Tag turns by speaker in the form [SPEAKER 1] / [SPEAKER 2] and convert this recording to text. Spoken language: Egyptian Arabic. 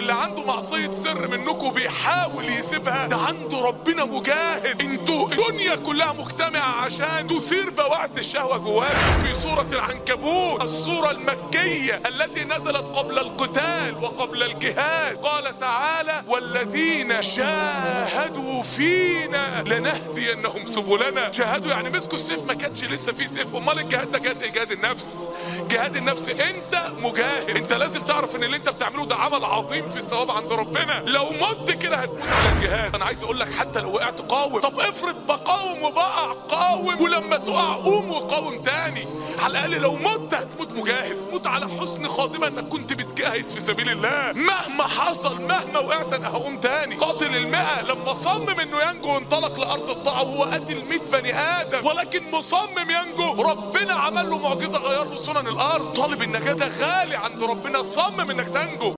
[SPEAKER 1] اللي عنده معصية سر منكم بيحاول يسيبها ده عنده ربنا مجاهد انتوا الدنيا كلها مجتمعة عشان تثير بواعث الشهوة جواكم في سورة العنكبوت السورة المكية التي نزلت قبل القتال وقبل الجهاد قال تعالى والذين جاهدوا فينا لنهدينهم سبلنا جاهدوا يعني مسكوا السيف ما كانش لسه فيه سيف امال الجهاد ده كان ايه جهاد النفس جهاد النفس انت مجاهد انت لازم تعرف ان اللي انت بتعمله ده عمل عظيم في الثواب عند ربنا لو مت كده هتموت على الجهاد انا عايز اقول لك حتى لو وقعت قاوم طب افرض بقاوم وبقع قاوم ولما تقع قوم وقاوم تاني على الاقل لو مت هتموت مجاهد موت على حسن خاتمه انك كنت بتجاهد في سبيل الله مهما حصل مهما وقعت انا هقوم تاني قاتل المئة لما صمم انه ينجو وانطلق لارض الطاعه وهو قاتل 100 بني ادم ولكن مصمم ينجو ربنا عمل له معجزه غير له سنن الارض طالب النجاه ده غالي عند ربنا صمم انك تنجو